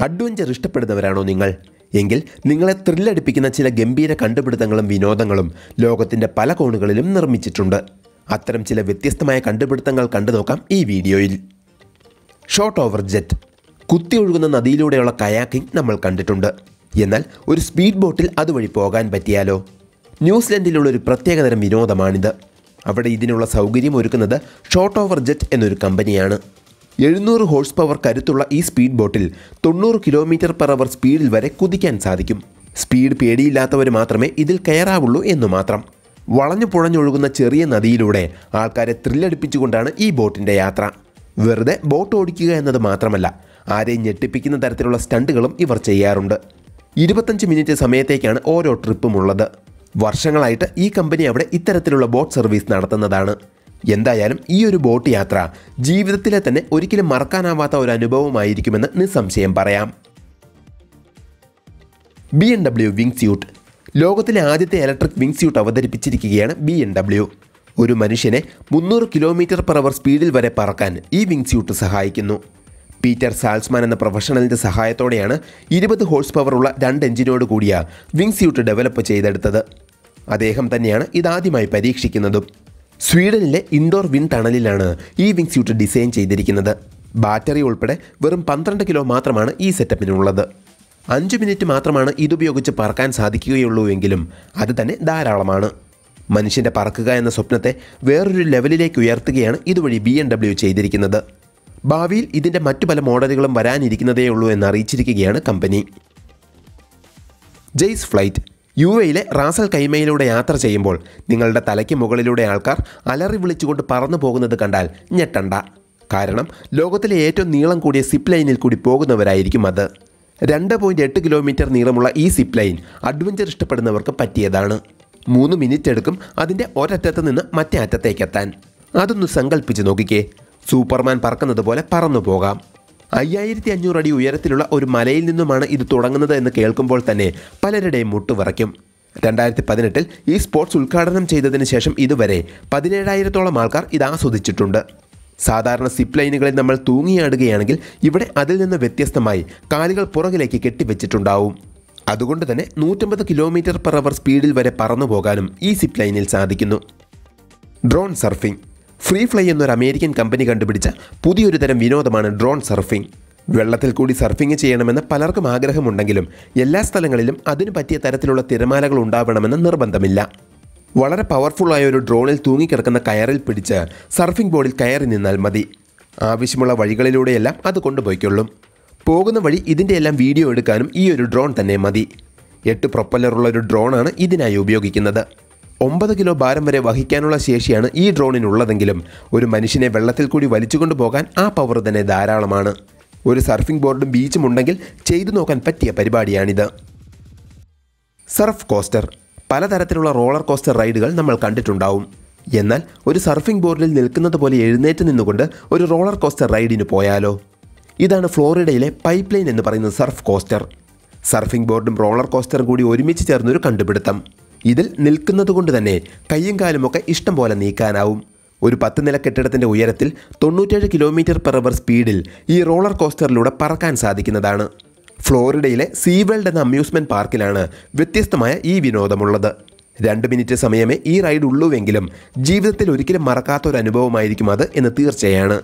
adventure ഇഷ്ടപ്പെടുന്നവരാണോ നിങ്ങൾ എങ്കിൽ നിങ്ങളെ ത്രില്ലടിപ്പിക്കുന്ന ചില ഗംഭീര കണ്ടുപിടുത്തങ്ങളും വിനോദങ്ങളും ലോകത്തിൻ്റെ പല കോണുകളിലും നിർമ്മിച്ചിട്ടുണ്ട് അത്തരം ചില വ്യത്യസ്തമായ കണ്ടുപിടുത്തങ്ങൾ കണ്ടു നോക്കാം ഈ വീഡിയോയിൽ ഷോർട്ട് ഓവർ ജെറ്റ് കുത്തി ഒഴുകുന്ന നദിയിലൂടെയുള്ള കയാക്കിംഗ് നമ്മൾ കണ്ടിട്ടുണ്ട് എന്നാൽ ഒരു സ്പീഡ് ബോട്ടിൽ അതുവഴി പോകാൻ പറ്റിയാലോ ന്യൂസിലൻഡിലുള്ള ഒരു പ്രത്യേകതരം വിനോദമാണിത് അവിടെ ഇതിനുള്ള സൗകര്യം ഒരുക്കുന്നത് ഷോർട്ട് ഓവർ ജെറ്റ് എന്നൊരു കമ്പനിയാണ് എഴുന്നൂറ് ഹോഴ്സ് പവർ കരുത്തുള്ള ഈ സ്പീഡ് ബോട്ടിൽ തൊണ്ണൂറ് കിലോമീറ്റർ പെർ അവർ സ്പീഡിൽ വരെ കുതിക്കാൻ സാധിക്കും സ്പീഡ് പേടിയില്ലാത്തവർ മാത്രമേ ഇതിൽ കയറാവുള്ളൂ എന്നു മാത്രം വളഞ്ഞു പുഴഞ്ഞൊഴുകുന്ന ചെറിയ നദിയിലൂടെ ആൾക്കാരെ ത്രില്ലടിപ്പിച്ചുകൊണ്ടാണ് ഈ ബോട്ടിൻ്റെ യാത്ര വെറുതെ ബോട്ട് ഓടിക്കുക എന്നത് മാത്രമല്ല ആരെയും ഞെട്ടിപ്പിക്കുന്ന തരത്തിലുള്ള സ്റ്റണ്ടുകളും ഇവർ ചെയ്യാറുണ്ട് ഇരുപത്തഞ്ച് മിനിറ്റ് സമയത്തേക്കാണ് ഓരോ ട്രിപ്പും ഉള്ളത് വർഷങ്ങളായിട്ട് ഈ കമ്പനി അവിടെ ഇത്തരത്തിലുള്ള ബോട്ട് സർവീസ് നടത്തുന്നതാണ് എന്തായാലും ഈ ഒരു ബോട്ട് യാത്ര ജീവിതത്തിലെ തന്നെ ഒരിക്കലും മറക്കാനാവാത്ത ഒരു അനുഭവമായിരിക്കുമെന്ന് നിസ്സംശയം പറയാം B M W wingsuit ലോകത്തിലെ ആദ്യത്തെ ഇലക്ട്രിക് വിങ് സ്യൂട്ട് അവതരിപ്പിച്ചിരിക്കുകയാണ് ബി എൻ ഡബ്ല്യു ഒരു മനുഷ്യനെ മുന്നൂറ് കിലോമീറ്റർ പെർ അവർ സ്പീഡിൽ വരെ പറക്കാൻ ഈ വിങ് സ്യൂട്ട് സഹായിക്കുന്നു പീറ്റർ സാൽസ്മാൻ എന്ന പ്രൊഫഷണലിൻ്റെ സഹായത്തോടെയാണ് ഇരുപത് ഹോഴ്സ് പവറുള്ള രണ്ട് എഞ്ചിനോട് കൂടിയ വിങ് സ്യൂട്ട് ഡെവലപ്പ് ചെയ്തെടുത്തത് അദ്ദേഹം തന്നെയാണ് ഇതാദ്യമായി പരീക്ഷിക്കുന്നതും സ്വീഡനിലെ ഇൻഡോർ വിൻ ടണലിലാണ് ഈ വിങ് സ്യൂട്ട് ഡിസൈൻ ചെയ്തിരിക്കുന്നത് ബാറ്ററി ഉൾപ്പെടെ വെറും പന്ത്രണ്ട് കിലോ മാത്രമാണ് ഈ സെറ്റപ്പിനുള്ളത് അഞ്ച് മിനിറ്റ് മാത്രമാണ് ഇതുപയോഗിച്ച് പറക്കാൻ സാധിക്കുകയുള്ളൂ എങ്കിലും അത് തന്നെ ധാരാളമാണ് മനുഷ്യൻ്റെ പറക്കുക എന്ന സ്വപ്നത്തെ വേറൊരു ലെവലിലേക്ക് ഉയർത്തുകയാണ് ഇതുവഴി ബി എം ഡബ്ല്യു ചെയ്തിരിക്കുന്നത് ഭാവിയിൽ ഇതിൻ്റെ മറ്റു പല മോഡലുകളും വരാനിരിക്കുന്നതേ ഉള്ളൂ എന്ന് അറിയിച്ചിരിക്കുകയാണ് കമ്പനി ജെയ്സ് ഫ്ലൈറ്റ് യു എയിലെ റാസൽ കൈമയിലൂടെ യാത്ര ചെയ്യുമ്പോൾ നിങ്ങളുടെ തലയ്ക്ക് മുകളിലൂടെ ആൾക്കാർ അലറി വിളിച്ചുകൊണ്ട് പറന്നു പോകുന്നത് കണ്ടാൽ ഞെട്ടണ്ട കാരണം ലോകത്തിലെ ഏറ്റവും നീളം കൂടിയ സിപ്പ് ലൈനിൽ കൂടി പോകുന്നവരായിരിക്കും അത് രണ്ട് പോയിൻറ്റ് എട്ട് കിലോമീറ്റർ നീളമുള്ള ഈ സിപ്പ് ലൈൻ അഡ്വഞ്ചർ ഇഷ്ടപ്പെടുന്നവർക്ക് പറ്റിയതാണ് മൂന്ന് മിനിറ്റ് എടുക്കും അതിൻ്റെ ഒരറ്റത്ത് നിന്ന് മറ്റേ അറ്റത്തേക്കെത്താൻ അതൊന്ന് സങ്കല്പിച്ച് നോക്കിക്കേ സൂപ്പർമാൻ പറക്കുന്നത് പോലെ പറന്നു പോകാം അയ്യായിരത്തി അഞ്ഞൂറ് അടി ഉയരത്തിലുള്ള ഒരു മലയിൽ നിന്നുമാണ് ഇത് തുടങ്ങുന്നത് എന്ന് കേൾക്കുമ്പോൾ തന്നെ പലരുടെയും മുട്ടുവിറയ്ക്കും രണ്ടായിരത്തി പതിനെട്ടിൽ ഈ സ്പോർട്സ് ഉദ്ഘാടനം ചെയ്തതിന് ശേഷം ഇതുവരെ പതിനേഴായിരത്തോളം ആൾക്കാർ ഇത് ആസ്വദിച്ചിട്ടുണ്ട് സാധാരണ സിപ്പ് ലൈനുകളിൽ നമ്മൾ തൂങ്ങിയാടുകയാണെങ്കിൽ ഇവിടെ അതിൽ നിന്ന് വ്യത്യസ്തമായി കാലുകൾ പുറകിലേക്ക് കെട്ടിവെച്ചിട്ടുണ്ടാവും അതുകൊണ്ട് തന്നെ നൂറ്റമ്പത് കിലോമീറ്റർ പെർ അവർ സ്പീഡിൽ വരെ പറന്നു പോകാനും ഈ സിപ്പ് ലൈനിൽ സാധിക്കുന്നു ഡ്രോൺ സർഫിംഗ് ഫ്രീ ഫ്ലൈ എന്നൊരു അമേരിക്കൻ കമ്പനി കണ്ടുപിടിച്ച പുതിയൊരു തരം വിനോദമാണ് ഡ്രോൺ സർഫിംഗ് വെള്ളത്തിൽ കൂടി സർഫിംഗ് ചെയ്യണമെന്ന് പലർക്കും ആഗ്രഹമുണ്ടെങ്കിലും എല്ലാ സ്ഥലങ്ങളിലും അതിനു പറ്റിയ തരത്തിലുള്ള തിരമാലകൾ ഉണ്ടാവണമെന്ന് നിർബന്ധമില്ല വളരെ പവർഫുള്ളായ ഒരു ഡ്രോണിൽ തൂങ്ങിക്കിടക്കുന്ന കയറിൽ പിടിച്ച് സർഫിംഗ് ബോർഡിൽ കയറി നിന്നാൽ മതി ആവശ്യമുള്ള വഴികളിലൂടെയെല്ലാം അത് കൊണ്ടുപോയിക്കൊള്ളും പോകുന്ന വഴി ഇതിൻ്റെ എല്ലാം വീഡിയോ എടുക്കാനും ഈ ഒരു ഡ്രോൺ തന്നെ മതി എട്ട് പ്രൊപ്പല്ലറുള്ള ഒരു ഡ്രോണാണ് ഇതിനായി ഉപയോഗിക്കുന്നത് ഒമ്പത് കിലോ ഭാരം വരെ വഹിക്കാനുള്ള ശേഷിയാണ് ഈ ഡ്രോണിനുള്ളതെങ്കിലും ഒരു മനുഷ്യനെ വെള്ളത്തിൽ കൂടി വലിച്ചുകൊണ്ടു പോകാൻ ആ പവർ തന്നെ ധാരാളമാണ് ഒരു സർഫിംഗ് ബോർഡും ബീച്ചും ഉണ്ടെങ്കിൽ ചെയ്തു നോക്കാൻ പറ്റിയ പരിപാടിയാണിത് സർഫ് കോസ്റ്റർ പലതരത്തിലുള്ള റോളർ കോസ്റ്റർ റൈഡുകൾ നമ്മൾ കണ്ടിട്ടുണ്ടാവും എന്നാൽ ഒരു സർഫിംഗ് ബോർഡിൽ നിൽക്കുന്നത് പോലെ എഴുന്നേറ്റ് നിന്നുകൊണ്ട് ഒരു റോളർ കോസ്റ്റർ റൈഡിന് പോയാലോ ഇതാണ് ഫ്ലോറിഡയിലെ പൈപ്പ് ലൈൻ എന്ന് പറയുന്ന സർഫ് കോസ്റ്റർ സർഫിംഗ് ബോർഡും റോളർ കോസ്റ്ററും കൂടി ഒരുമിച്ച് ചേർന്നൊരു കണ്ടുപിടുത്തം ഇതിൽ നിൽക്കുന്നത് കൊണ്ട് തന്നെ കയ്യും കാലുമൊക്കെ ഇഷ്ടം പോലെ നീക്കാനാവും ഒരു പത്ത് നില കെട്ടിടത്തിൻ്റെ ഉയരത്തിൽ തൊണ്ണൂറ്റേഴ് കിലോമീറ്റർ പെർ അവർ സ്പീഡിൽ ഈ റോളർ കോസ്റ്ററിലൂടെ പറക്കാൻ സാധിക്കുന്നതാണ് ഫ്ലോറിഡയിലെ സീവേൾഡ് എന്ന അമ്യൂസ്മെൻറ്റ് പാർക്കിലാണ് വ്യത്യസ്തമായ ഈ വിനോദമുള്ളത് രണ്ട് മിനിറ്റ് സമയമേ ഈ റൈഡ് ഉള്ളൂവെങ്കിലും ജീവിതത്തിൽ ഒരിക്കലും മറക്കാത്ത ഒരു അനുഭവമായിരിക്കും അത് എന്ന് തീർച്ചയാണ്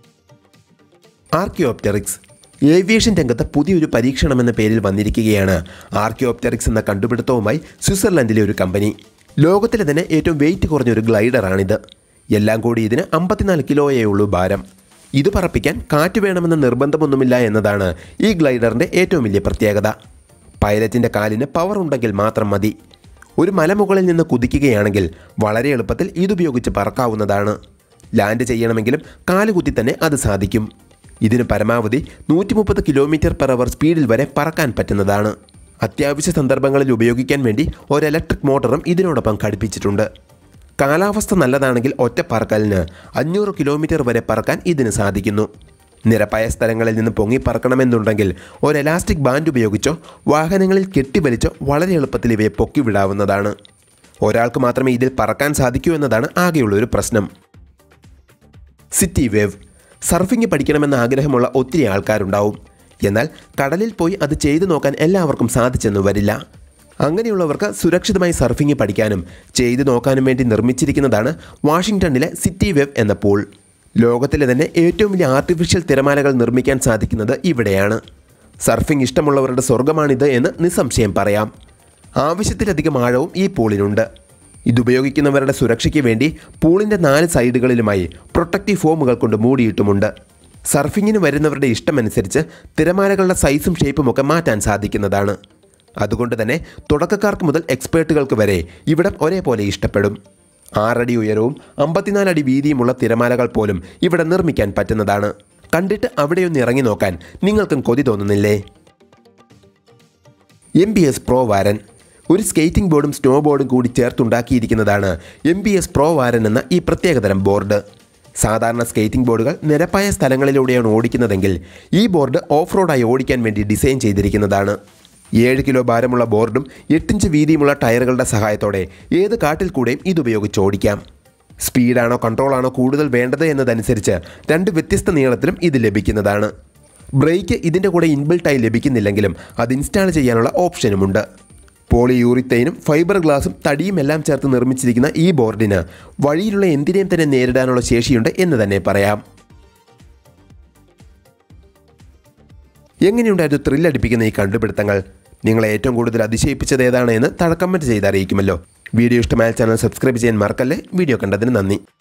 ആർക്കിയോപ്റ്ററിക്സ് ഏവിയേഷൻ രംഗത്ത് പുതിയൊരു പരീക്ഷണം എന്ന പേരിൽ വന്നിരിക്കുകയാണ് ആർക്കിയോപ്റ്ററിക്സ് എന്ന കണ്ടുപിടുത്തവുമായി സ്വിറ്റ്സർലൻഡിലെ ഒരു കമ്പനി ലോകത്തിലെ തന്നെ ഏറ്റവും വെയിറ്റ് കുറഞ്ഞ ഒരു ഗ്ലൈഡറാണിത് എല്ലാം കൂടി ഇതിന് അമ്പത്തിനാല് കിലോയേ ഉള്ളൂ ഭാരം ഇത് പറപ്പിക്കാൻ കാറ്റ് വേണമെന്ന നിർബന്ധമൊന്നുമില്ല എന്നതാണ് ഈ ഗ്ലൈഡറിൻ്റെ ഏറ്റവും വലിയ പ്രത്യേകത പൈലറ്റിൻ്റെ കാലിന് പവർ ഉണ്ടെങ്കിൽ മാത്രം മതി ഒരു മലമുകളിൽ നിന്ന് കുതിക്കുകയാണെങ്കിൽ വളരെ എളുപ്പത്തിൽ ഇതുപയോഗിച്ച് പറക്കാവുന്നതാണ് ലാൻഡ് ചെയ്യണമെങ്കിലും കാലുകുത്തി തന്നെ അത് സാധിക്കും ഇതിന് പരമാവധി നൂറ്റി മുപ്പത് കിലോമീറ്റർ പെർ അവർ സ്പീഡിൽ വരെ പറക്കാൻ പറ്റുന്നതാണ് അത്യാവശ്യ സന്ദർഭങ്ങളിൽ ഉപയോഗിക്കാൻ വേണ്ടി ഒരു ഇലക്ട്രിക് മോട്ടറും ഇതിനോടൊപ്പം ഘടിപ്പിച്ചിട്ടുണ്ട് കാലാവസ്ഥ നല്ലതാണെങ്കിൽ ഒറ്റ പറക്കലിന് അഞ്ഞൂറ് കിലോമീറ്റർ വരെ പറക്കാൻ ഇതിന് സാധിക്കുന്നു നിരപ്പായ സ്ഥലങ്ങളിൽ നിന്ന് പൊങ്ങി പറക്കണമെന്നുണ്ടെങ്കിൽ ഒരു എലാസ്റ്റിക് ബാൻഡ് ഉപയോഗിച്ചോ വാഹനങ്ങളിൽ കെട്ടിവലിച്ചോ വളരെ എളുപ്പത്തിൽ ഇവയെ പൊക്കി വിടാവുന്നതാണ് ഒരാൾക്ക് മാത്രമേ ഇതിൽ പറക്കാൻ സാധിക്കൂ എന്നതാണ് ആകെയുള്ള ഒരു പ്രശ്നം സിറ്റി വേവ് സർഫിംഗ് പഠിക്കണമെന്ന ആഗ്രഹമുള്ള ഒത്തിരി ആൾക്കാരുണ്ടാവും എന്നാൽ കടലിൽ പോയി അത് ചെയ്തു നോക്കാൻ എല്ലാവർക്കും സാധിച്ചെന്നു വരില്ല അങ്ങനെയുള്ളവർക്ക് സുരക്ഷിതമായി സർഫിംഗ് പഠിക്കാനും ചെയ്തു നോക്കാനും വേണ്ടി നിർമ്മിച്ചിരിക്കുന്നതാണ് വാഷിംഗ്ടണിലെ സിറ്റി വെബ് എന്ന പൂൾ ലോകത്തിലെ തന്നെ ഏറ്റവും വലിയ ആർട്ടിഫിഷ്യൽ തിരമാലകൾ നിർമ്മിക്കാൻ സാധിക്കുന്നത് ഇവിടെയാണ് സർഫിംഗ് ഇഷ്ടമുള്ളവരുടെ സ്വർഗമാണിത് എന്ന് നിസ്സംശയം പറയാം ആവശ്യത്തിലധികം ആഴവും ഈ പൂളിനുണ്ട് ഇതുപയോഗിക്കുന്നവരുടെ സുരക്ഷയ്ക്ക് വേണ്ടി പൂളിൻ്റെ നാല് സൈഡുകളിലുമായി പ്രൊട്ടക്റ്റീവ് ഫോമുകൾ കൊണ്ട് മൂടിയിട്ടുമുണ്ട് സർഫിങ്ങിന് വരുന്നവരുടെ ഇഷ്ടമനുസരിച്ച് തിരമാലകളുടെ സൈസും ഷേപ്പും ഒക്കെ മാറ്റാൻ സാധിക്കുന്നതാണ് അതുകൊണ്ട് തന്നെ തുടക്കക്കാർക്ക് മുതൽ എക്സ്പേർട്ടുകൾക്ക് വരെ ഇവിടം ഒരേപോലെ ഇഷ്ടപ്പെടും ആറടി ഉയരവും അമ്പത്തിനാല് അടി വീതിയുമുള്ള തിരമാലകൾ പോലും ഇവിടെ നിർമ്മിക്കാൻ പറ്റുന്നതാണ് കണ്ടിട്ട് അവിടെയൊന്ന് ഇറങ്ങി നോക്കാൻ നിങ്ങൾക്കും കൊതി തോന്നുന്നില്ലേ M B S pro Warren ഒരു സ്കേറ്റിംഗ് ബോർഡും സ്നോ ബോർഡും കൂടി ചേർത്തുണ്ടാക്കിയിരിക്കുന്നതാണ് M B S pro Warren എന്ന ഈ പ്രത്യേകതരം ബോർഡ് സാധാരണ സ്കേറ്റിംഗ് ബോർഡുകൾ നിരപ്പായ സ്ഥലങ്ങളിലൂടെയാണ് ഓടിക്കുന്നതെങ്കിൽ ഈ ബോർഡ് ഓഫ് റോഡായി ഓടിക്കാൻ വേണ്ടി ഡിസൈൻ ചെയ്തിരിക്കുന്നതാണ് ഏഴ് കിലോ ഭാരമുള്ള ബോർഡും എട്ടിഞ്ച് വീതിയുമുള്ള ടയറുകളുടെ സഹായത്തോടെ ഏത് കാട്ടിൽ കൂടെയും ഇതുപയോഗിച്ച് ഓടിക്കാം സ്പീഡാണോ കൺട്രോളാണോ കൂടുതൽ വേണ്ടത് എന്നതനുസരിച്ച് രണ്ട് വ്യത്യസ്ത നീളത്തിലും ഇത് ലഭിക്കുന്നതാണ് ബ്രേക്ക് ഇതിൻ്റെ കൂടെ ഇൻബിൽട്ടായി ലഭിക്കുന്നില്ലെങ്കിലും അത് ഇൻസ്റ്റാൾ ചെയ്യാനുള്ള ഓപ്ഷനുമുണ്ട് പോളിയൂറിത്തൈനും ഫൈബർ ഗ്ലാസും തടിയും എല്ലാം ചേർത്ത് നിർമ്മിച്ചിരിക്കുന്ന ഈ ബോർഡിന് വഴിയിലുള്ള എന്തിനേയും തന്നെ നേരിടാനുള്ള ശേഷിയുണ്ട് എന്ന് തന്നെ പറയാം എങ്ങനെയുണ്ടായിരുന്നു ത്രില്ലടിപ്പിക്കുന്ന ഈ കണ്ടുപിടുത്തങ്ങൾ നിങ്ങളെ ഏറ്റവും കൂടുതൽ അതിശയിപ്പിച്ചത് ഏതാണ് എന്ന് താഴെ കമൻറ്റ് ചെയ്ത് അറിയിക്കുമല്ലോ വീഡിയോ ഇഷ്ടമായ ചാനൽ സബ്സ്ക്രൈബ് ചെയ്യാൻ മറക്കല്ലേ വീഡിയോ കണ്ടതിന് നന്ദി